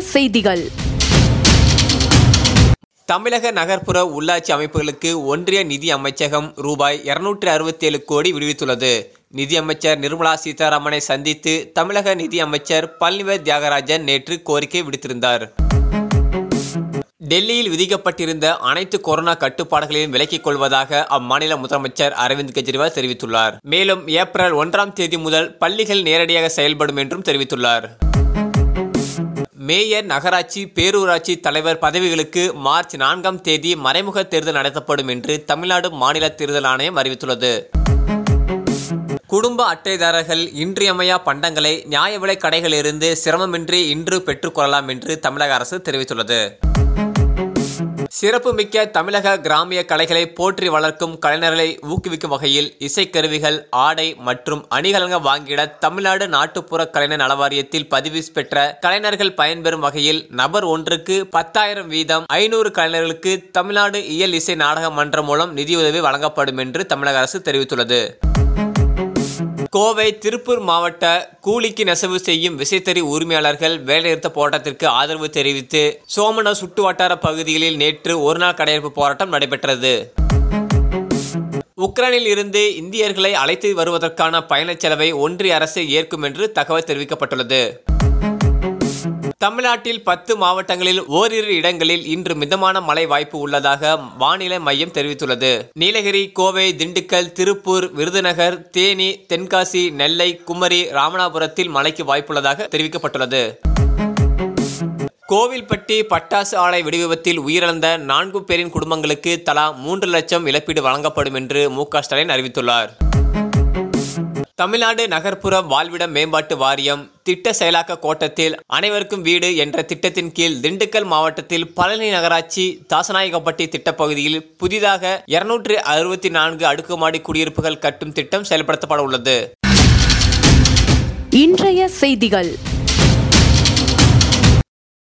செய்திகள் தமிழக நகர்ப்புற உள்ளாட்சி அமைப்புகளுக்கு ஒன்றிய நிதி அமைச்சகம் ரூபாய் இருநூற்றி அறுபத்தேழு கோடி விடுவித்துள்ளது நிதியமைச்சர் நிர்மலா சீதாராமனை சந்தித்து தமிழக நிதி அமைச்சர் பழனிவேல் தியாகராஜன் நேற்று கோரிக்கை விடுத்திருந்தார் டெல்லியில் விதிக்கப்பட்டிருந்த அனைத்து கொரோனா கட்டுப்பாடுகளையும் விலக்கிக் கொள்வதாக அம்மாநில முதலமைச்சர் அரவிந்த் கெஜ்ரிவால் தெரிவித்துள்ளார் மேலும் ஏப்ரல் ஒன்றாம் தேதி முதல் பள்ளிகள் நேரடியாக செயல்படும் என்றும் தெரிவித்துள்ளார் மேயர் நகராட்சி பேரூராட்சி தலைவர் பதவிகளுக்கு மார்ச் நான்காம் தேதி மறைமுக தேர்தல் நடத்தப்படும் என்று தமிழ்நாடு மாநில தேர்தல் ஆணையம் அறிவித்துள்ளது குடும்ப அட்டைதாரர்கள் இன்றியமையா பண்டங்களை நியாய விலை கடைகளிலிருந்து சிரமமின்றி இன்று பெற்றுக்கொள்ளலாம் என்று தமிழக அரசு தெரிவித்துள்ளது சிறப்புமிக்க தமிழக கிராமிய கலைகளை போற்றி வளர்க்கும் கலைஞர்களை ஊக்குவிக்கும் வகையில் இசைக்கருவிகள் ஆடை மற்றும் அணிகலன்கள் வாங்கிட தமிழ்நாடு நாட்டுப்புற கலைஞர் நலவாரியத்தில் பதிவு பெற்ற கலைஞர்கள் பயன்பெறும் வகையில் நபர் ஒன்றுக்கு பத்தாயிரம் வீதம் ஐநூறு கலைஞர்களுக்கு தமிழ்நாடு இயல் இசை நாடக மன்றம் மூலம் நிதியுதவி வழங்கப்படும் என்று தமிழக அரசு தெரிவித்துள்ளது கோவை திருப்பூர் மாவட்ட கூலிக்கு நெசவு செய்யும் விசைத்தறி உரிமையாளர்கள் வேலைநிறுத்த போராட்டத்திற்கு ஆதரவு தெரிவித்து சோமன சுட்டு வட்டார பகுதிகளில் நேற்று ஒருநாள் கடையெடுப்பு போராட்டம் நடைபெற்றது உக்ரைனில் இருந்து இந்தியர்களை அழைத்து வருவதற்கான பயணச் செலவை ஒன்றிய அரசு ஏற்கும் என்று தகவல் தெரிவிக்கப்பட்டுள்ளது தமிழ்நாட்டில் பத்து மாவட்டங்களில் ஓரிரு இடங்களில் இன்று மிதமான மழை வாய்ப்பு உள்ளதாக வானிலை மையம் தெரிவித்துள்ளது நீலகிரி கோவை திண்டுக்கல் திருப்பூர் விருதுநகர் தேனி தென்காசி நெல்லை குமரி ராமநாதபுரத்தில் மழைக்கு வாய்ப்புள்ளதாக தெரிவிக்கப்பட்டுள்ளது கோவில்பட்டி பட்டாசு ஆலை வெடிவிபத்தில் உயிரிழந்த நான்கு பேரின் குடும்பங்களுக்கு தலா மூன்று லட்சம் இழப்பீடு வழங்கப்படும் என்று மு க ஸ்டாலின் அறிவித்துள்ளார் தமிழ்நாடு நகர்ப்புற வாழ்விட மேம்பாட்டு வாரியம் திட்ட செயலாக்க கோட்டத்தில் அனைவருக்கும் வீடு என்ற திட்டத்தின் கீழ் திண்டுக்கல் மாவட்டத்தில் பழனி நகராட்சி தாசநாயகப்பட்டி திட்டப்பகுதியில் புதிதாக இருநூற்றி அறுபத்தி நான்கு அடுக்குமாடி குடியிருப்புகள் கட்டும் திட்டம் செயல்படுத்தப்பட உள்ளது இன்றைய செய்திகள்